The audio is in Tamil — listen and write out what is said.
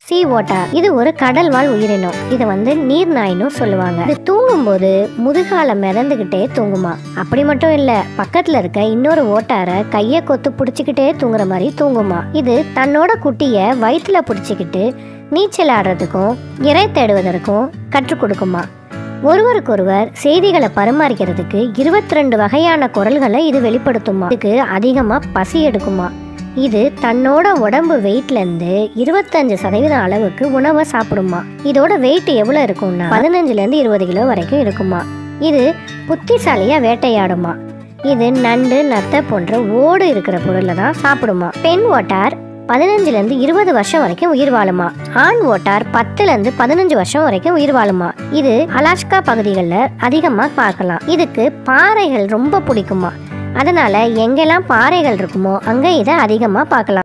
சீ ஓட்டார் இது ஒரு கடல் வாழ் உயிரினம் இதை வந்து நீர் நாயின்னு சொல்லுவாங்க இது தூங்கும்போது முதுகால மிதந்துகிட்டே தூங்குமா அப்படி மட்டும் இல்ல பக்கத்துல இருக்க இன்னொரு ஓட்டாரை கைய கொத்து பிடிச்சிக்கிட்டே தூங்குற மாதிரி தூங்குமா இது தன்னோட குட்டிய வயிற்றுல பிடிச்சிக்கிட்டு நீச்சல் ஆடுறதுக்கும் இறை தேடுவதற்கும் கற்றுக் கொடுக்குமா ஒருவருக்கொருவர் செய்திகளை பரிமாறிக்கிறதுக்கு இருபத்தி ரெண்டு வகையான குரல்களை இது வெளிப்படுத்துமா இதுக்கு அதிகமா பசி எடுக்குமா இது தன்னோட உடம்பு வெயிட்ல இருந்து இருபத்தஞ்சு சதவீதம் அளவுக்கு உணவை சாப்பிடுமா இதோட வெயிட் எவ்வளவு இருக்கும்னா பதினஞ்சுல இருந்து இருபது கிலோ வரைக்கும் இருக்குமா இது புத்திசாலியா வேட்டையாடுமா இது நண்டு நத்தை போன்ற ஓடு இருக்கிற பொருளை தான் சாப்பிடுமா பெண் ஓட்டார் பதினஞ்சுல இருந்து இருபது வருஷம் வரைக்கும் உயிர் வாழுமா ஆண் ஓட்டார் பத்துல இருந்து பதினஞ்சு வருஷம் வரைக்கும் உயிர் வாழுமா இது அலாஸ்கா பகுதிகளில் அதிகமா பார்க்கலாம் இதுக்கு பாறைகள் ரொம்ப பிடிக்குமா அதனால எங்கெல்லாம் பாறைகள் இருக்குமோ அங்க இதை அதிகமா பார்க்கலாம்